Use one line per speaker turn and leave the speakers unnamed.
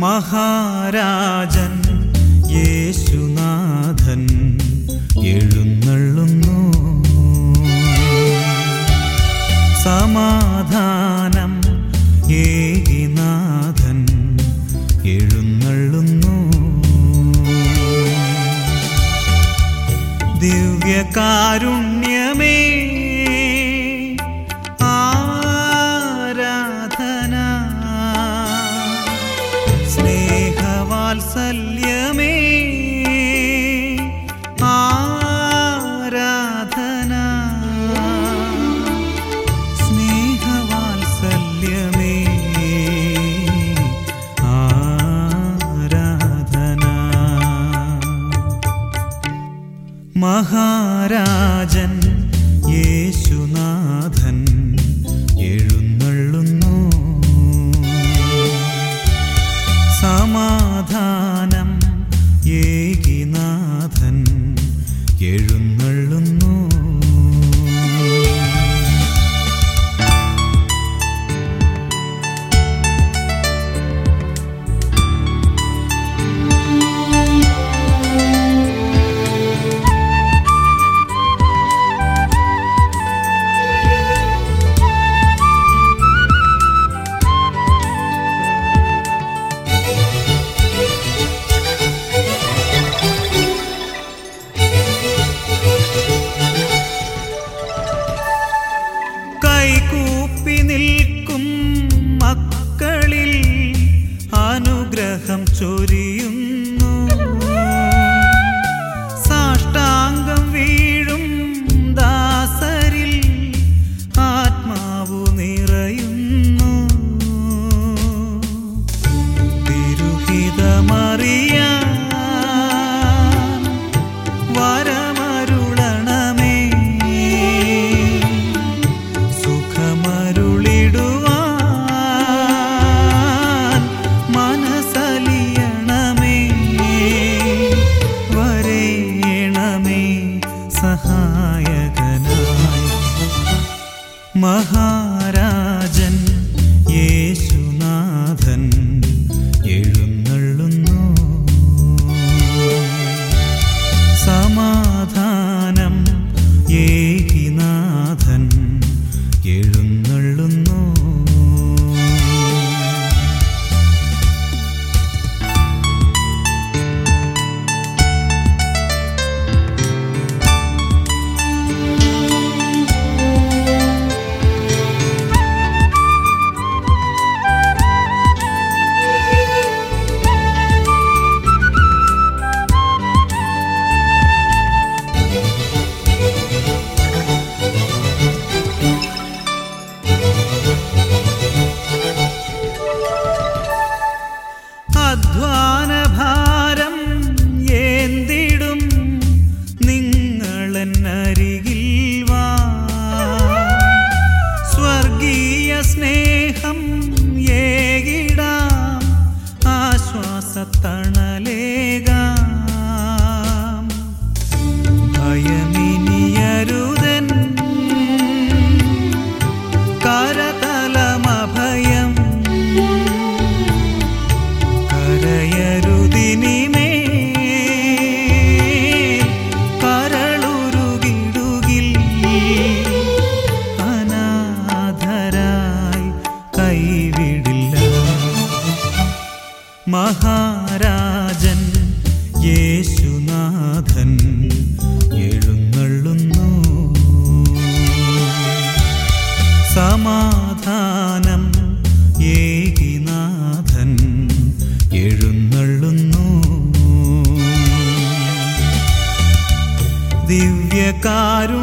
മഹാരാജൻ യേശുനാഥൻ എഴുന്നള്ളുന്നു സമാധാനം ഏകിനാഥൻ എഴുന്നള്ളുന്നു ദിവ്യകാരുണ്യമേ ആരാധന സ്നേഹവാത്സല്യമേ ആരാധന സ്നേഹവാത്സല്യമേ ആരാധന മഹാരാജൻ യേശുനാഥൻ എഴുന്നള്ളുന്നു സമാധാനം ഏകിനാഥൻ എഴുന്നള്ളുന്നു കൈകൂപ്പി നിൽക്കും മക്കളിൽ അനുഗ്രഹം ചൊരിയുന്നു സാഷ്ടാംഗം വീഴും ദാസരിൽ ആത്മാവു നിറയുന്നു തിരുഹിതമറിയാൻ വരമരുളണമേ സുഖമരുളിടുവാൻ മനസ്സലിയണമേ വരേണമേ സഹായകനായി മഹാരാജൻ യേശുനാഥൻ എഴുന്നള്ളുന്നു സമാധാനം ഏകിനാഥൻ എഴുന്നള്ളുന്നു അധ്വാനഭാരം ഏന്തിടും നിങ്ങളെന്നരികിൽ വാ സ്വർഗീയ സ്നേഹം ഏകിടാം ആശ്വാസത്തണലേകാം ഭയമിനിയരുതൻ കരതലമഭയം കരയരുതിനിമേ കരളുരുകിടുകിൽ അനാഥരായി കൈവിടില്ല മഹാരാജൻ യേശുനാഥൻ എഴുന്നള്ളുന്നു സമാധാനം ഏകിനാഥൻ എഴുന്നള്ളുന്നു ദിവ്യകാരുണ്യമേ